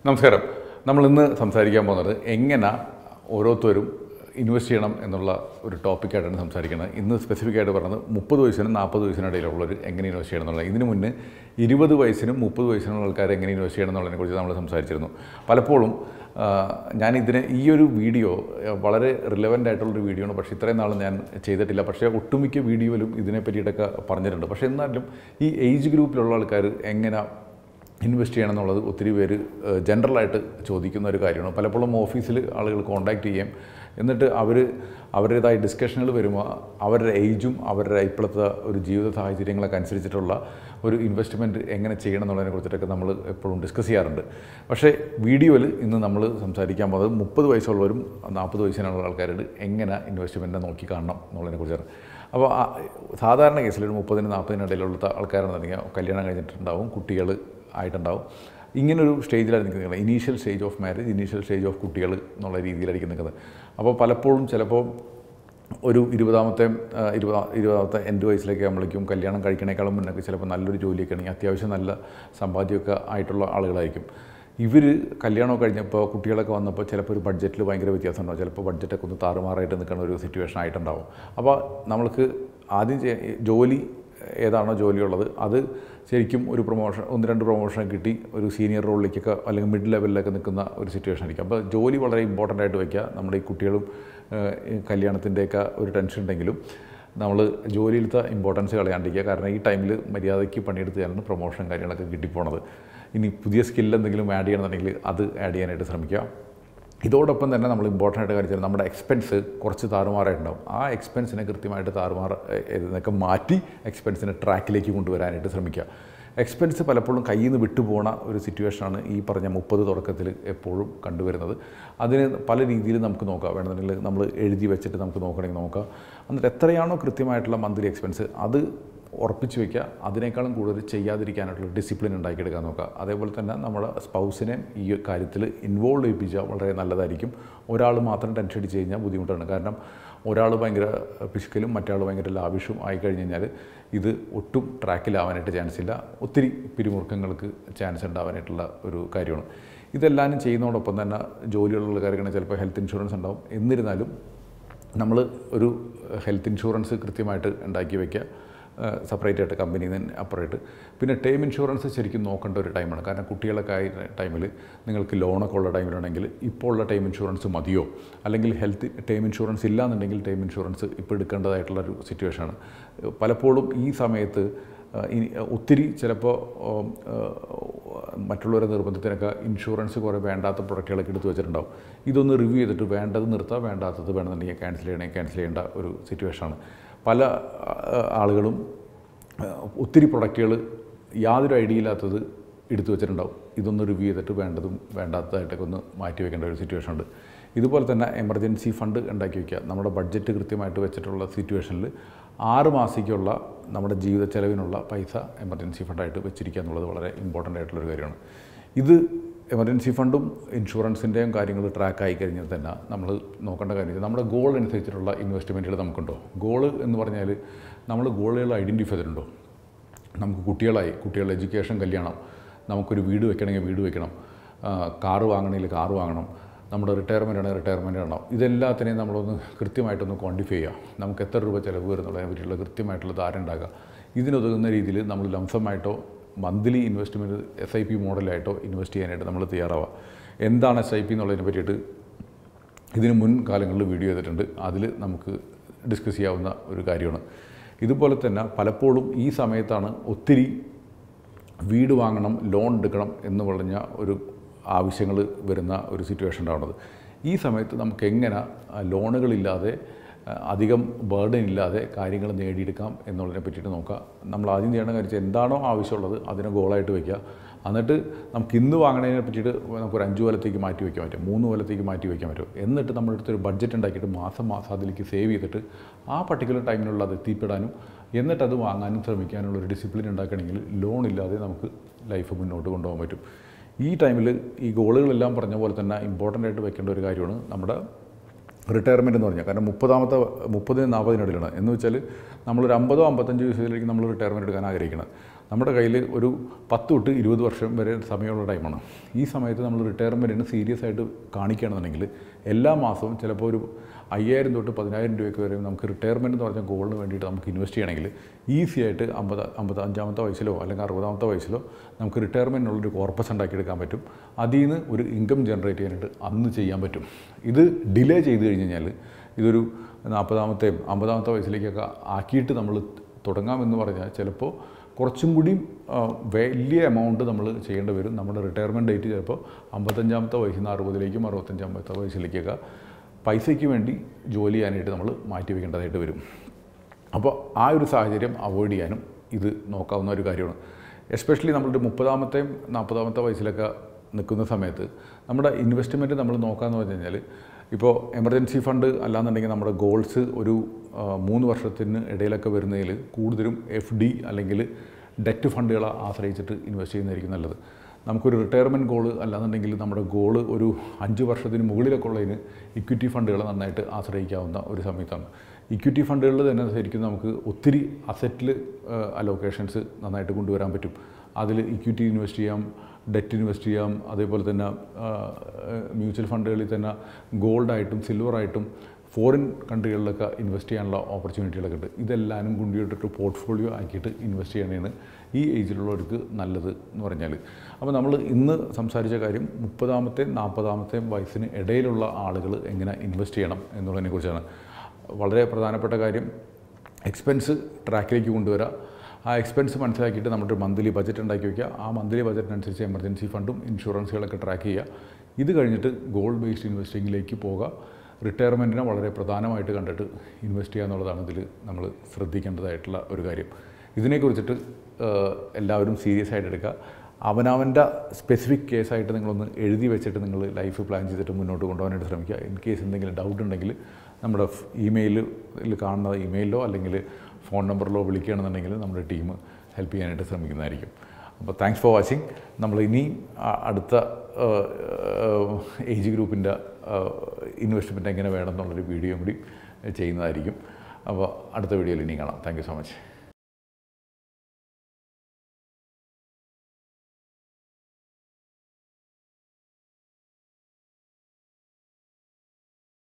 നമസ്കാരം നമ്മൾ ഇന്ന് സംസാരിക്കാൻ പോകുന്നത് എങ്ങനെ ഓരോരുത്തരും ഇൻവെസ്റ്റ് ചെയ്യണം എന്നുള്ള ഒരു ടോപ്പിക്കായിട്ടാണ് സംസാരിക്കുന്നത് ഇന്ന് സ്പെസിഫിക് ആയിട്ട് പറഞ്ഞത് മുപ്പത് വയസ്സിനും നാൽപ്പത് വയസ്സിനിടയിലുള്ളവർ എങ്ങനെ ഇൻവെസ്റ്റ് ചെയ്യണം എന്നുള്ളത് ഇതിന് മുന്നേ ഇരുപത് വയസ്സിനും മുപ്പത് വയസ്സിനുള്ള ആൾക്കാർ എങ്ങനെ ഇൻവെസ്റ്റ് ചെയ്യണം എന്നുള്ളതിനെ കുറിച്ച് നമ്മൾ സംസാരിച്ചിരുന്നു പലപ്പോഴും ആ, ഞാൻ ഇതിനെ ഈ ഒരു വീഡിയോ ആ, വളരെ റിലവൻ്റ് ആയിട്ടുള്ളൊരു വീഡിയോ ആണ് പക്ഷേ ഇത്രയും നാൾ ഞാൻ ചെയ്തിട്ടില്ല പക്ഷേ ഒട്ടുമിക്ക വീഡിയോയിലും ഇതിനെ പറ്റിയിട്ടൊക്കെ പറഞ്ഞിട്ടുണ്ട് പക്ഷേ എന്നാലും ഈ ഏജ് ഗ്രൂപ്പിലുള്ള ആൾക്കാർ എങ്ങനെ ഇൻവെസ്റ്റ് ചെയ്യണം എന്നുള്ളത് ഒത്തിരി പേര് ജനറലായിട്ട് ചോദിക്കുന്ന ഒരു കാര്യമാണ് പലപ്പോഴും ഓഫീസിൽ ആളുകൾ കോൺടാക്റ്റ് ചെയ്യും എന്നിട്ട് അവർ അവരുടേതായ ഡിസ്കഷനുകൾ വരുമ്പോൾ അവരുടെ ഏജും അവരുടെ ഇപ്പോഴത്തെ ഒരു ജീവിത സാഹചര്യങ്ങളൊക്കെ അനുസരിച്ചിട്ടുള്ള ഒരു ഇൻവെസ്റ്റ്മെൻറ്റ് എങ്ങനെ ചെയ്യണം എന്നുള്ളതിനെ കുറിച്ചിട്ടൊക്കെ നമ്മൾ എപ്പോഴും ഡിസ്കസ് ചെയ്യാറുണ്ട് പക്ഷേ വീഡിയോയിൽ ഇന്ന് നമ്മൾ സംസാരിക്കാൻ പോകുന്നത് മുപ്പത് വയസ്സുള്ളവരും നാൽപ്പത് വയസ്സിനുള്ള ആൾക്കാരോട് എങ്ങനെ ഇൻവെസ്റ്റ്മെൻറ്റിനെ നോക്കി കാണണം എന്നുള്ളതിനെ കുറിച്ചാണ് അപ്പോൾ ആ സാധാരണ കേസിൽ ഒരു മുപ്പതിന് നാൽപ്പതിന് ഇടയിലുള്ള ആൾക്കാരാണെന്നുണ്ടെങ്കിൽ കല്യാണം കഴിഞ്ഞിട്ടുണ്ടാവും കുട്ടികൾ ആയിട്ടുണ്ടാവും ഇങ്ങനൊരു സ്റ്റേജിലാണ് നിൽക്കുന്നത് initial stage of marriage initial stage of കുട്ടികൾ എന്നുള്ള രീതിയിലായിരിക്കും നിൽക്കുന്നത് അപ്പോൾ പലപ്പോഴും ചിലപ്പോൾ ഒരു ഇരുപതാമത്തെ ആ, ഇരുപതാ ഇരുപതാമത്തെ എൻ്റെ വയസ്സിലേക്ക് ആകുമ്പോഴേക്കും കല്യാണം കഴിക്കണേക്കാളും മുന്നൊക്കെ ചിലപ്പോൾ നല്ലൊരു ജോലിയൊക്കെ ആണെങ്കിൽ അത്യാവശ്യം നല്ല സമ്പാദ്യമൊക്കെ ആയിട്ടുള്ള ആളുകളായിരിക്കും ഇവർ കല്യാണമൊക്കെ കഴിഞ്ഞപ്പോൾ കുട്ടികളൊക്കെ വന്നപ്പോൾ ചിലപ്പോൾ ഒരു ബഡ്ജറ്റിൽ ഭയങ്കര വ്യത്യാസം ഉണ്ടാവും ചിലപ്പോൾ ബഡ്ജറ്റൊക്കെ ഒന്ന് താറുമാറായിട്ട് നിൽക്കുന്ന ഒരു സിറ്റുവേഷൻ ആയിട്ടുണ്ടാവും അപ്പോൾ നമ്മൾക്ക് ആദ്യം ചെയ്യ- ജോലി ഏതാണോ ജോലിയുള്ളത് അത് ശരിക്കും ഒരു പ്രൊമോഷൻ ഒന്ന് രണ്ട് പ്രൊമോഷൻ കിട്ടി ഒരു സീനിയർ റോളിലേക്കൊക്കെ അല്ലെങ്കിൽ മിഡ് ലെവലിലൊക്കെ നിൽക്കുന്ന ഒരു സിറ്റുവേഷൻ ആയിരിക്കും അപ്പോൾ ജോലി വളരെ ഇമ്പോർട്ടൻ്റ് ആയിട്ട് വയ്ക്കുക നമ്മുടെ ഈ കുട്ടികളും ഏഹ്, ഈ കല്യാണത്തിൻ്റെയൊക്കെ ഒരു ടെൻഷൻ ഉണ്ടെങ്കിലും നമ്മൾ ജോലിയിലത്തെ ഇമ്പോർട്ടൻസ് കളയാണ്ടിരിക്കുക കാരണം ഈ ടൈമിൽ മര്യാദയ്ക്ക് പണിയെടുത്ത് ചെയ്യാനാണ് പ്രൊമോഷൻ കാര്യങ്ങളൊക്കെ കിട്ടിപ്പോണത് ഇനി പുതിയ സ്കില്ല് എന്തെങ്കിലും ആഡ് ചെയ്യണമെന്നുണ്ടെങ്കിൽ അത് ആഡ് ചെയ്യാനായിട്ട് ശ്രമിക്കുക ഇതോടൊപ്പം തന്നെ നമ്മൾ ഇമ്പോർട്ടൻ്റ് ആയിട്ട് കാണിച്ചാൽ നമ്മുടെ എക്സ്പെൻസ് കുറച്ച് താറുമാറായിട്ടുണ്ടാവും ആ എക്സ്പെൻസിനെ കൃത്യമായിട്ട് താറുമാറ് ഇതൊക്കെ മാറ്റി എക്സ്പെൻസിനെ ട്രാക്കിലേക്ക് കൊണ്ടുവരാനായിട്ട് ശ്രമിക്കുക എക്സ്പെൻസ് പലപ്പോഴും കയ്യിൽ നിന്ന് വിട്ടുപോണ ഒരു സിറ്റുവേഷനാണ് ഈ പറഞ്ഞ മുപ്പത് തുടക്കത്തിൽ എപ്പോഴും കണ്ടുവരുന്നത് അതിന് പല രീതിയിൽ നമുക്ക് നോക്കാം വേണമെന്നുണ്ടെങ്കിൽ നമ്മൾ എഴുതി വെച്ചിട്ട് നമുക്ക് നോക്കണമെങ്കിൽ നോക്കാം എന്നിട്ട് എത്രയാണോ കൃത്യമായിട്ടുള്ള മന്ത്ലി എക്സ്പെൻസ് അത് ഉറപ്പിച്ച് വയ്ക്കുക അതിനേക്കാളും കൂടുതൽ ചെയ്യാതിരിക്കാനായിട്ടുള്ള ഡിസിപ്ലിൻ ഉണ്ടാക്കിയെടുക്കാൻ നോക്കുക അതേപോലെ തന്നെ നമ്മുടെ സ്പൗസിനെ ഈ കാര്യത്തിൽ ഇൻവോൾവ് ചെയ്യിപ്പിച്ചാൽ വളരെ നല്ലതായിരിക്കും ഒരാൾ മാത്രം ടെൻഷൻ അടിച്ച് കഴിഞ്ഞാൽ ബുദ്ധിമുട്ടാണ് കാരണം ഒരാൾ ഭയങ്കര പിശുക്കലും മറ്റാൾ ഭയങ്കര ലാവിഷും ആയി കഴിഞ്ഞ് കഴിഞ്ഞാൽ ഇത് ഒട്ടും ട്രാക്കിലാവാനായിട്ട് ചാൻസ് ഇല്ല ഒത്തിരി പിരിമുറുക്കങ്ങൾക്ക് ചാൻസ് ഉണ്ടാവാനായിട്ടുള്ള ഒരു കാര്യമാണ് ഇതെല്ലാം ചെയ്യുന്നതോടൊപ്പം തന്നെ ജോലിയുള്ള കാര്യങ്ങൾ ചിലപ്പോൾ ഹെൽത്ത് ഇൻഷുറൻസ് ഉണ്ടാവും എന്നിരുന്നാലും നമ്മൾ ഒരു ഹെൽത്ത് ഇൻഷുറൻസ് കൃത്യമായിട്ട് ഉണ്ടാക്കി വയ്ക്കുക സെപ്പറേറ്റ് ആയിട്ട് കമ്പനിയിൽ നിന്ന് അപ്പുറമായിട്ട് പിന്നെ ടേം ഇൻഷുറൻസ് ശരിക്കും നോക്കേണ്ട ഒരു ടൈമാണ് കാരണം കുട്ടികളൊക്കെ ആയ ടൈമിൽ നിങ്ങൾക്ക് ലോണൊക്കെ ഉള്ള ടൈമിലാണെങ്കിൽ ഇപ്പോൾ ഉള്ള ടൈം ഇൻഷുറൻസ് മതിയോ അല്ലെങ്കിൽ ഹെൽത്ത് ടേം ഇൻഷുറൻസ് ഇല്ലാന്നുണ്ടെങ്കിൽ ടേം ഇൻഷുറൻസ് ഇപ്പോൾ എടുക്കേണ്ടതായിട്ടുള്ള ഒരു സിറ്റുവേഷനാണ് പലപ്പോഴും ഈ സമയത്ത് ആ, ഇനി ഒത്തിരി ചിലപ്പോൾ ഉം, ആ, മറ്റുള്ളവരുടെ നിർബന്ധത്തിനൊക്കെ ഇൻഷുറൻസ് കുറേ വേണ്ടാത്ത പ്രൊഡക്റ്റുകളൊക്കെ എടുത്ത് വെച്ചിട്ടുണ്ടാവും ഇതൊന്ന് റിവ്യൂ ചെയ്തിട്ട് വേണ്ടത് നിർത്താം വേണ്ടാത്തത് വേണമെന്നുണ്ടെങ്കിൽ ക്യാൻസൽ ചെയ്യണമെങ്കിൽ ക്യാൻസൽ ചെയ്യേണ്ട ഒരു സിറ്റുവേഷനാണ് പല ആ, ആളുകളും ആ, ഒത്തിരി പ്രൊഡക്റ്റുകൾ യാതൊരു ഐഡിയ ഇല്ലാത്തത് എടുത്തു വെച്ചിട്ടുണ്ടാവും ഇതൊന്ന് റിവ്യൂ ചെയ്തിട്ട് വേണ്ടതും വേണ്ടാത്തതായിട്ടൊക്കെ ഒന്ന് മാറ്റി വെക്കേണ്ട ഒരു സിറ്റുവേഷൻ ഉണ്ട് ഇതുപോലെ തന്നെ എമർജൻസി ഫണ്ട് ഉണ്ടാക്കി വയ്ക്കുക നമ്മുടെ ബഡ്ജറ്റ് കൃത്യമായിട്ട് വെച്ചിട്ടുള്ള സിറ്റുവേഷനിൽ ആറ് മാസത്തേക്കുള്ള നമ്മുടെ ജീവിത ചെലവിനുള്ള പൈസ എമർജൻസി ഫണ്ടായിട്ട് വെച്ചിരിക്കുക എന്നുള്ളത് വളരെ ഇമ്പോർട്ടൻ്റ് ആയിട്ടുള്ളൊരു കാര്യമാണ് ഇത് എമർജൻസി ഫണ്ടും ഇൻഷുറൻസിൻ്റെയും കാര്യങ്ങൾ ട്രാക്ക് ആയി കഴിഞ്ഞാൽ തന്നെ നമ്മൾ നോക്കേണ്ട കാര്യം നമ്മുടെ ഗോൾ അനുസരിച്ചിട്ടുള്ള ഇൻവെസ്റ്റ്മെൻറ്റുകൾ നമുക്കുണ്ടോ ഗോൾ എന്ന് പറഞ്ഞാൽ നമ്മൾ ഗോളുകൾ ഐഡൻറ്റിഫൈ ചെയ്തിട്ടുണ്ടോ നമുക്ക് കുട്ടികളായി കുട്ടികളുടെ എഡ്യൂക്കേഷൻ കല്യാണം നമുക്കൊരു വീട് വെക്കണമെങ്കിൽ വീട് വെക്കണം ആ, കാറ് വാങ്ങണമെങ്കിൽ കാറ് വാങ്ങണം നമ്മുടെ റിട്ടയർമെൻ്റ് ആണെങ്കിൽ റിട്ടയർമെൻ്റ് ആണോ ഇതെല്ലാത്തിനെയും നമ്മളൊന്ന് കൃത്യമായിട്ടൊന്ന് ക്വാണ്ടിഫൈ ചെയ്യുക നമുക്ക് എത്ര രൂപ ചിലവ് വരുന്നുള്ളതിനെ പറ്റിയുള്ള കൃത്യമായിട്ടുള്ള ധാരണ ഉണ്ടാക്കുക ഇതിനുതകുന്ന രീതിയിൽ നമ്മൾ ലംസമായിട്ടോ monthly investment S I P മോഡലായിട്ടോ ഇൻവെസ്റ്റ് ചെയ്യാനായിട്ട് നമ്മൾ തയ്യാറാവുക എന്താണ് എസ് ഐ പി എന്നുള്ളതിനെ പറ്റിയിട്ട് ഇതിന് മുൻ കാലങ്ങളിൽ വീഡിയോ ചെയ്തിട്ടുണ്ട് അതിൽ നമുക്ക് ഡിസ്കസ് ചെയ്യാവുന്ന ഒരു കാര്യമാണ് ഇതുപോലെ തന്നെ പലപ്പോഴും ഈ സമയത്താണ് ഒത്തിരി വീട് വാങ്ങണം ലോൺ എടുക്കണം എന്ന് പറഞ്ഞ ഒരു ആവശ്യങ്ങൾ വരുന്ന ഒരു സിറ്റുവേഷൻ ഉണ്ടാവുന്നത് ഈ സമയത്ത് നമുക്ക് എങ്ങനെ ആ, ലോണുകളില്ലാതെ ആ, അധികം ബേർഡൻ ഇല്ലാതെ കാര്യങ്ങൾ നേടിയെടുക്കാം എന്നുള്ളതിനെ പറ്റിയിട്ട് നോക്കുക നമ്മൾ ആദ്യം ചെയ്യേണ്ട കാര്യം വെച്ചാൽ എന്താണോ ആവശ്യമുള്ളത് അതിനെ ഗോളായിട്ട് വയ്ക്കുക എന്നിട്ട് നമുക്ക് ഇന്ന് വാങ്ങണതിനെ പറ്റിയിട്ട് നമുക്കൊരു അഞ്ച് കൊല്ലത്തേക്ക് മാറ്റി വയ്ക്കാൻ പറ്റും മൂന്ന് കൊല്ലത്തേക്ക് മാറ്റി വയ്ക്കാൻ പറ്റും എന്നിട്ട് നമ്മുടെ അടുത്തൊരു ബഡ്ജറ്റ് ഉണ്ടാക്കിയിട്ട് മാസം മാസം അതിലേക്ക് സേവ് ചെയ്തിട്ട് ആ പർട്ടിക്കുലർ ടൈമിനുള്ള അത് എത്തിപ്പെടാനും എന്നിട്ട് അത് വാങ്ങാനും ശ്രമിക്കാനുള്ള ഒരു ഡിസിപ്ലിൻ ഉണ്ടാക്കണമെങ്കിൽ ലോൺ ഇല്ലാതെ നമുക്ക് ലൈഫ് മുന്നോട്ട് കൊണ്ടുപോകാൻ പറ്റും ഈ ടൈമിൽ ഈ ഗോളുകളെല്ലാം പറഞ്ഞ പോലെ തന്നെ ഇമ്പോർട്ടൻ്റ് ആയിട്ട് വെക്കേണ്ട ഒരു കാര്യമാണ് നമ്മുടെ റിട്ടയർമെൻറ്റ് എന്ന് പറഞ്ഞാൽ കാരണം മുപ്പതാമത്തെ മുപ്പതിന് നാൽപ്പതിനിടയിലാണ് എന്ന് വെച്ചാൽ നമ്മളൊരു അമ്പതോ അമ്പത്തഞ്ച് വയസ്സിലേക്ക് നമ്മൾ റിട്ടയർമെൻറ്റ് എടുക്കാൻ ആഗ്രഹിക്കണം നമ്മുടെ കയ്യിൽ ഒരു പത്ത് തൊട്ട് ഇരുപത് വർഷം വരെ സമയമുള്ള ടൈമാണ് ഈ സമയത്ത് നമ്മൾ റിട്ടയർമെൻറ്റിന് സീരിയസ് ആയിട്ട് കാണിക്കുകയാണെന്നുണ്ടെങ്കിൽ എല്ലാ മാസവും ചിലപ്പോൾ ഒരു അയ്യായിരം തൊട്ട് പതിനായിരം രൂപയ്ക്ക് വരെ നമുക്ക് റിട്ടയർമെൻറ്റ് എന്ന് പറഞ്ഞ ഗോളിന് വേണ്ടിയിട്ട് നമുക്ക് ഇൻവെസ്റ്റ് ചെയ്യണമെങ്കിൽ ഈസി ആയിട്ട് അമ്പത് അമ്പത് അഞ്ചാമത്തെ വയസ്സിലോ അല്ലെങ്കിൽ അറുപതാമത്തെ വയസ്സിലോ നമുക്ക് റിട്ടയർമെൻറ്റിനുള്ളൊരു കോർപ്പസ് ഉണ്ടാക്കിയെടുക്കാൻ പറ്റും അതിൽ നിന്ന് ഒരു ഇൻകം ജനറേറ്റ് ചെയ്യാനായിട്ട് അന്ന് ചെയ്യാൻ പറ്റും ഇത് ഡിലേ ചെയ്ത് കഴിഞ്ഞ് കഴിഞ്ഞാൽ ഇതൊരു നാൽപ്പതാമത്തെയും അമ്പതാമത്തെ വയസ്സിലേക്കൊക്കെ ആക്കിയിട്ട് നമ്മൾ തുടങ്ങാമെന്ന് പറഞ്ഞാൽ ചിലപ്പോൾ കുറച്ചും കൂടിയും ആ, വലിയ എമൗണ്ട് നമ്മൾ ചെയ്യേണ്ടി വരും നമ്മുടെ റിട്ടയർമെൻറ്റ് ഡേറ്റ് ചിലപ്പോൾ അമ്പത്തഞ്ചാമത്തെ വയസ്സിൽ നിന്ന് അറുപതിലേക്കും അറുപത്തഞ്ചാമത്തെ വയസ്സിലേക്കൊക്കെ പൈസയ്ക്ക് വേണ്ടി ജോലി ചെയ്യാനായിട്ട് നമ്മൾ മാറ്റി വയ്ക്കേണ്ടതായിട്ട് വരും അപ്പോൾ ആ ഒരു സാഹചര്യം അവോയ്ഡ് ചെയ്യാനും ഇത് നോക്കാവുന്ന ഒരു കാര്യമാണ് എസ്പെഷ്യലി നമ്മളുടെ മുപ്പതാമത്തെയും നാൽപ്പതാമത്തെ വയസ്സിലൊക്കെ നിൽക്കുന്ന സമയത്ത് നമ്മുടെ ഇൻവെസ്റ്റ്മെൻറ്റ് നമ്മൾ നോക്കാമെന്ന് പറഞ്ഞു കഴിഞ്ഞാൽ ഇപ്പോൾ എമർജൻസി ഫണ്ട് അല്ലാന്നുണ്ടെങ്കിൽ നമ്മുടെ ഗോൾസ് ഒരു ആ, മൂന്ന് വർഷത്തിന് ഇടയിലൊക്കെ വരുന്നതിൽ കൂടുതലും എഫ് ഡി അല്ലെങ്കിൽ ഡെറ്റ് ഫണ്ടുകളെ ആശ്രയിച്ചിട്ട് ഇൻവെസ്റ്റ് ചെയ്യുന്നതായിരിക്കും നല്ലത് നമുക്കൊരു റിട്ടയർമെൻറ്റ് ഗോൾ അല്ലാന്നുണ്ടെങ്കിൽ നമ്മുടെ ഗോൾ ഒരു അഞ്ച് വർഷത്തിന് മുകളിലൊക്കെ ഉള്ളതിന് ഇക്വിറ്റി ഫണ്ടുകളെ നന്നായിട്ട് ആശ്രയിക്കാവുന്ന ഒരു സമയത്താണ് ഇക്വിറ്റി ഫണ്ടുകളിൽ തന്നെ ശരിക്കും നമുക്ക് ഒത്തിരി അസറ്റിൽ അലോക്കേഷൻസ് നന്നായിട്ട് കൊണ്ടുവരാൻ പറ്റും അതിൽ ഇക്വിറ്റി ഇൻവെസ്റ്റ് ചെയ്യാം ഡെറ്റ് ഇൻവെസ്റ്റ് ചെയ്യാം അതേപോലെ തന്നെ മ്യൂച്വൽ ഫണ്ടുകളിൽ തന്നെ ഗോൾഡായിട്ടും സിൽവറായിട്ടും ഫോറിൻ കൺട്രികളിലൊക്കെ ഇൻവെസ്റ്റ് ചെയ്യാനുള്ള ഓപ്പർച്യൂണിറ്റികളൊക്കെ ഉണ്ട് ഇതെല്ലാനും കൊണ്ടുപോയിട്ടിട്ട് പോർട്ട്ഫോളിയോ ആക്കിയിട്ട് ഇൻവെസ്റ്റ് ചെയ്യണതാണ് ഈ ഏജിലുള്ളവർക്ക് നല്ലത് എന്ന് പറഞ്ഞാൽ അപ്പോൾ നമ്മൾ ഇന്ന് സംസാരിച്ച കാര്യം മുപ്പതാമത്തെയും നാൽപ്പതാമത്തെയും വയസ്സിന് ഇടയിലുള്ള ആളുകൾ എങ്ങനെ ഇൻവെസ്റ്റ് ചെയ്യണം എന്നുള്ളതിനെക്കുറിച്ചാണ് വളരെ പ്രധാനപ്പെട്ട കാര്യം എക്സ്പെൻസ് ട്രാക്കിലേക്ക് കൊണ്ടുവരിക ആ എക്സ്പെൻസ് മനസ്സിലാക്കിയിട്ട് നമ്മുടെ മന്ത്ലി ബജറ്റ് ഉണ്ടാക്കി വയ്ക്കുക ആ മന്ത്ലി ബജറ്റിനനുസരിച്ച് എമർജൻസി ഫണ്ടും ഇൻഷുറൻസുകളൊക്കെ ട്രാക്ക് ചെയ്യുക ഇത് കഴിഞ്ഞിട്ട് ഗോൾഡ് ബേസ്ഡ് ഇൻവെസ്റ്റിങ്ങിലേക്ക് പോകുക റിട്ടയർമെൻറ്റിനെ വളരെ പ്രധാനമായിട്ട് കണ്ടിട്ട് ഇൻവെസ്റ്റ് ചെയ്യുക എന്നുള്ളതാണ് ഇതിൽ നമ്മൾ ശ്രദ്ധിക്കേണ്ടതായിട്ടുള്ള ഒരു കാര്യം ഇതിനെക്കുറിച്ചിട്ട് ഏഹ്, എല്ലാവരും സീരിയസ് ആയിട്ട് എടുക്കുക അവനവൻ്റെ സ്പെസിഫിക് കേസായിട്ട് നിങ്ങളൊന്ന് എഴുതി വെച്ചിട്ട് നിങ്ങൾ ലൈഫ് പ്ലാൻ ചെയ്തിട്ട് മുന്നോട്ട് കൊണ്ടുപോകാനായിട്ട് ശ്രമിക്കുക ഇൻ കേസ് എന്തെങ്കിലും ഡൗട്ട് ഉണ്ടെങ്കിൽ നമ്മുടെ ഇമെയിലിൽ കാണുന്ന ഇമെയിലോ അല്ലെങ്കിൽ ഫോൺ നമ്പറിലോ വിളിക്കുകയാണെന്നുണ്ടെങ്കിൽ നമ്മുടെ ടീം ഹെൽപ്പ് ചെയ്യാനായിട്ട് ശ്രമിക്കുന്നതായിരിക്കും അപ്പോൾ താങ്ക്സ് ഫോർ വാച്ചിങ് നമ്മൾ ഇനി ആ- അടുത്ത ഏജ് ഗ്രൂപ്പിൻ്റെ ഇൻവെസ്റ്റ്മെൻറ്റ് എങ്ങനെ വേണം എന്നുള്ളൊരു വീഡിയോ കൂടി ചെയ്യുന്നതായിരിക്കും അപ്പോൾ അടുത്ത വീഡിയോയിൽ ഇനി കാണാം താങ്ക് യു സോ മച്ച്